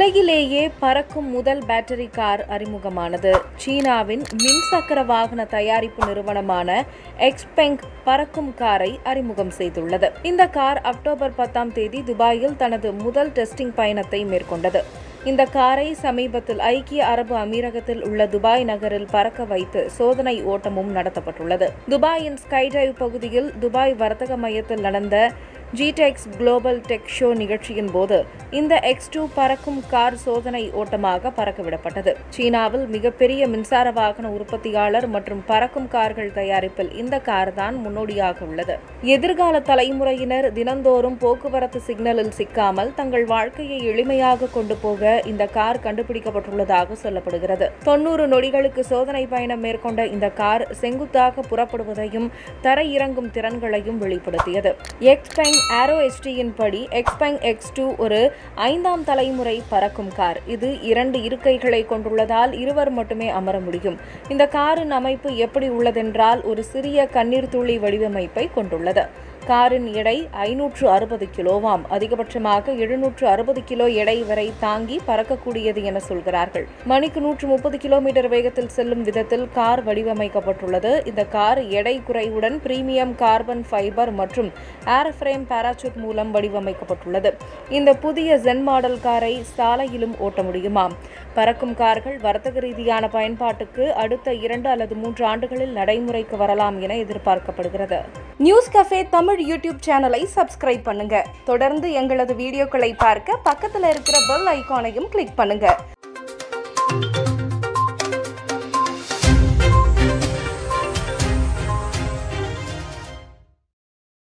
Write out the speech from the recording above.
உலகிலேயே பறக்கும் முதல் பேட்டரி கார் அறிமுகமானது சீனாவின் மின்சக்கர வாகன தயாரிப்பு நிறுவனமான எக்ஸ்பெங் பறக்கும் காரை அறிமுகம் செய்துள்ளது இந்த கார் அக்டோபர் பத்தாம் தேதி துபாயில் தனது முதல் டெஸ்டிங் பயணத்தை மேற்கொண்டது இந்த காரை சமீபத்தில் ஐக்கிய அரபு அமீரகத்தில் உள்ள துபாய் நகரில் பறக்க வைத்து சோதனை ஓட்டமும் நடத்தப்பட்டுள்ளது துபாயின் ஸ்கைடைவ் பகுதியில் துபாய் வர்த்தக மையத்தில் நடந்த ஜிடெக்ஸ் குளோபல் டெக் ஷோ நிகழ்ச்சியின் போது இந்த எக்ஸ் டூ பறக்கும் கார் சோதனை ஓட்டமாக பறக்கவிடப்பட்டது சீனாவில் மிகப்பெரிய மின்சார வாகன உற்பத்தியாளர் மற்றும் பறக்கும் கார்கள் தயாரிப்பில் இந்த கார் தான் முன்னோடியாக உள்ளது எதிர்கால தலைமுறையினர் தினந்தோறும் போக்குவரத்து சிக்னலில் சிக்காமல் தங்கள் வாழ்க்கையை எளிமையாக கொண்டு போக இந்த கார் கண்டுபிடிக்கப்பட்டுள்ளதாக சொல்லப்படுகிறது தொன்னூறு நொடிகளுக்கு சோதனை பயணம் மேற்கொண்ட இந்த கார் செங்குத்தாக புறப்படுவதையும் தரையிறங்கும் திறன்களையும் வெளிப்படுத்தியது எக்ஸ்பெங் ஆரோ எஸ்டியின் படி எக்ஸ்பெங் எக்ஸ் டூ ஒரு ஐந்தாம் தலைமுறை பறக்கும் கார் இது இரண்டு இருக்கைகளை கொண்டுள்ளதால் இருவர் மட்டுமே அமர முடியும் இந்த காரின் அமைப்பு எப்படி உள்ளதென்றால் ஒரு சிறிய கண்ணீர் துளி வடிவமைப்பை கொண்டுள்ளது காரின் எடை ஐநூற்று அறுபது கிலோவாம் அதிகபட்சமாக எழுநூற்று அறுபது கிலோ எடை வரை தாங்கி பறக்கக்கூடியது என சொல்கிறார்கள் மணிக்கு நூற்று முப்பது கிலோமீட்டர் வேகத்தில் செல்லும் விதத்தில் கார் வடிவமைக்கப்பட்டுள்ளது இந்த கார் எடை குறைவுடன் பிரீமியம் கார்பன் ஃபைபர் மற்றும் ஏர் ஃப்ரேம் பாராசூட் மூலம் வடிவமைக்கப்பட்டுள்ளது இந்த புதிய ஜென் மாடல் காரை சாலையிலும் ஓட்ட முடியுமாம் பறக்கும் கார்கள் வர்த்தக ரீதியான பயன்பாட்டுக்கு அடுத்த இரண்டு அல்லது மூன்று ஆண்டுகளில் நடைமுறைக்கு வரலாம் என எதிர்பார்க்கப்படுகிறது நியூஸ் கஃபே தமிழ் யூடியூப் சேனலை சப்ஸ்கிரைப் பண்ணுங்க தொடர்ந்து எங்களது வீடியோக்களை பார்க்க பக்கத்தில் இருக்கிற பெல் ஐகானையும் கிளிக் பண்ணுங்க